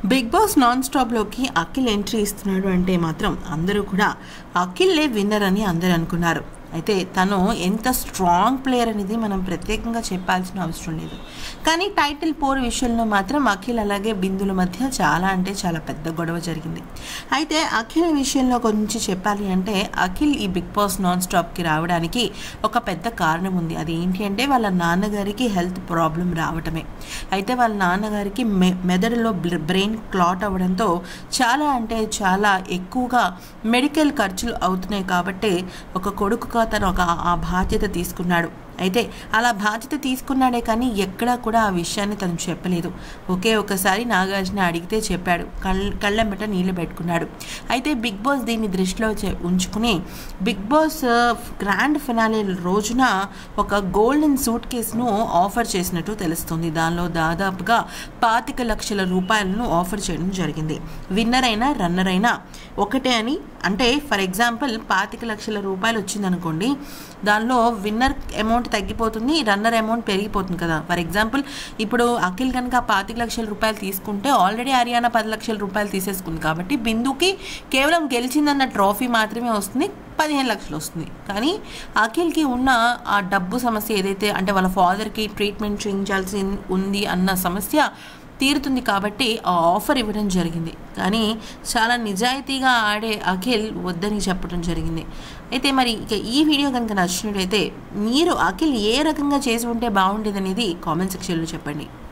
big boss non స్టాప్లోకి Akhil entry ఇస్తున్నాడు అంటే మాత్రం అందరూ కూడా అఖిల్లే విన్నర్ అని అందరూ అనుకున్నారు అయితే తను ఎంత స్ట్రాంగ్ ప్లేయర్ అనేది మనం ప్రత్యేకంగా చెప్పాల్సిన అవసరం లేదు కానీ టైటిల్ పోర్ విషయంలో మాత్రం అఖిల్ అలాగే బిందుల మధ్య చాలా అంటే చాలా పెద్ద గొడవ జరిగింది అయితే అఖిల్ విషయంలో గురించి చెప్పాలి అంటే అఖిల్ ఈ బిగ్ బాస్ నాన్ స్టాప్కి రావడానికి ఒక పెద్ద కారణం ఉంది అది ఏంటి అంటే వాళ్ళ నాన్నగారికి హెల్త్ ప్రాబ్లం రావటమే అయితే వాళ్ళ నాన్నగారికి మె మెదడులో బ్రెయిన్ క్లాట్ అవ్వడంతో చాలా అంటే చాలా ఎక్కువగా మెడికల్ ఖర్చులు అవుతున్నాయి కాబట్టి ఒక కొడుకుగా తను ఒక ఆ బాధ్యత తీసుకున్నాడు అయితే అలా బాధ్యత తీసుకున్నాడే కానీ ఎక్కడా కూడా ఆ విషయాన్ని తను చెప్పలేదు ఒకే ఒకసారి నాగార్జున అడిగితే చెప్పాడు కళ్ళ కళ్ళెంబట నీళ్లు పెట్టుకున్నాడు అయితే బిగ్ బాస్ దీన్ని దృష్టిలో చే- ఉంచుకుని బిగ్ బాస్ ఆ, గ్రాండ్ ఫినాలే రోజున ఒక గోల్డెన్ సూట్ కేసును ఆఫర్ చేసినట్టు తెలుస్తుంది దానిలో దాదాపుగా పాతిక లక్షల రూపాయలను ఆఫర్ చేయడం జరిగింది విన్నర్ అయినా రన్నర్ అయినా ఒకటే అని అంటే ఫర్ ఎగ్జాంపుల్ పాతిక లక్షల రూపాయలు వచ్చిందనుకోండి దానిలో విన్నర్ అమౌంట్ తగ్గిపోతుంది రన్నర్ అమౌంట్ పెరిగిపోతుంది కదా ఫర్ ఎగ్జాంపుల్ ఇప్పుడు అఖిల్ కనుక పాతిక లక్షల రూపాయలు తీసుకుంటే ఆల్రెడీ హర్యానా పది లక్షల రూపాయలు తీసేసుకుంది కాబట్టి బిందుకి కేవలం గెలిచిందన్న ట్రోఫీ మాత్రమే వస్తుంది పదిహేను లక్షలు వస్తుంది కానీ అఖిల్కి ఉన్న ఆ డబ్బు సమస్య ఏదైతే అంటే వాళ్ళ ఫాదర్కి ట్రీట్మెంట్ చేయించాల్సి ఉంది అన్న సమస్య తీరుతుంది కాబట్టి ఆ ఆఫర్ ఇవ్వడం జరిగింది కానీ చాలా నిజాయితీగా ఆడే అఖిల్ వద్దని చెప్పడం జరిగింది అయితే మరి ఇక ఈ వీడియో కనుక నచ్చినట్టయితే మీరు అఖిల్ ఏ రకంగా చేసి ఉంటే బాగుండేది అనేది కామెంట్ సెక్షన్లో చెప్పండి